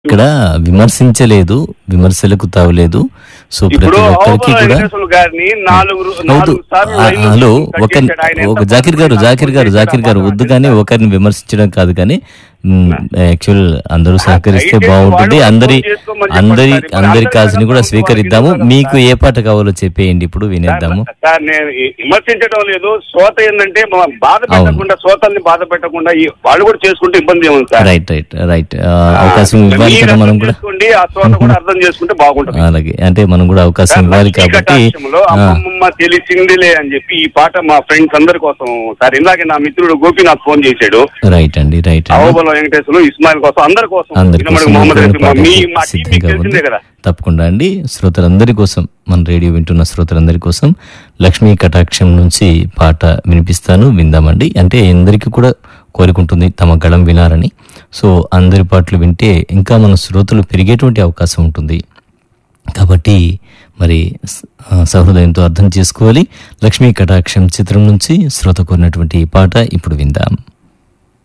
ఇక్కడ విమర్శించలేదు విమర్శలకు తావలేదు సో ప్రతి ఇప్పుడు ఒక్కరికి అవబల కూడా వెంకటేశ్వర గారిని నాలుగు వద్దు నాలుగు సార్లు ఆ, లైన్లో హలో కట్ ఒక చేశాడు. ఆయన ఒక ఎంత జాకిర్ గారు బాధపడి జాకిర్ గారు నాకు జాకిర్ గారు చేశాడు వద్దు ఆ కానీ మాట. ఒకరిని విమర్శించడం కాదు కానీ యాక్చువల్ అందరూ సహకరిస్తే దయచేసి బాగుంటుంది వాళ్ళు అందరి ఫోన్ చేసుకోమని అందరి చెప్పండి. మరి అందరి అందరి కాల్స్ని కూడా కాల్స్ స్వీకరిద్దాము వాళ్ళు మీకు ఏ పాట కావాలో చెప్పేయండి ఇప్పుడు వినేద్దాము సార్, సార్ నేను ఈ- విమర్శించడం లేదు శ్రోత ఏంటంటే మా బాధ పెట్టకుండా శ్రోతల్ని బాధ పెట్టకుండా ఈ వాళ్ళు కూడా చేసుకుంటే ఇబ్బంది ఏముంది సార్ రైట్ రైట్ రైట్ అవకాశం ఇవ్వాలి మీరు కదా మనం అర్థం కూడా చేసుకోండి ఆ శ్రోత కూడా అర్థం చేసుకుంటే బాగుంటుంది అలాగే అంటే మనం కూడా అవకాశం సార్, ఇవ్వాలి లక్ష్మీ కాబట్టి కటాక్షంలో ఆ, అమ్మమ్మ తెలిసిందిలే అని చెప్పి ఈ పాట మా ఫ్రెండ్స్ అందరి కోసం సార్ ఇందాక నా మిత్రుడు గోపీనాథ్ ఫోన్ చేశాడు రైట్ అండి రైట్ అండి అవబల వెంకటేశ్వరు ఇస్మాయిల్ కోసం అందరి కోసం అందరి వినమడుగు కోసం మొహమ్మద్ వినమడుగు రఫీ మా- మీ పాటకి మా టీం మీకు సిద్ధంగా తెలిసిందే ఉంది. కదా తప్పకుండా అండి శ్రోతలందరి కోసం మన రేడియో వింటున్న శ్రోతలందరి కోసం లక్ష్మీ కటాక్షం నుంచి పాట వినిపిస్తాను విందామండి అంటే అందరికీ కూడా కోరుకుంటుంది తమ గళం వినాలని సో అందరి పాటలు వింటే ఇంకా మన శ్రోతలు పెరిగేటువంటి అవకాశం ఉంటుంది కాబట్టి మరి స- ఆ, సహృదయంతో అర్థం చేసుకోవాలి లక్ష్మీ కటాక్షం చిత్రం నుంచి శ్రోత కోరినటువంటి ఈ పాట ఇప్పుడు విందాం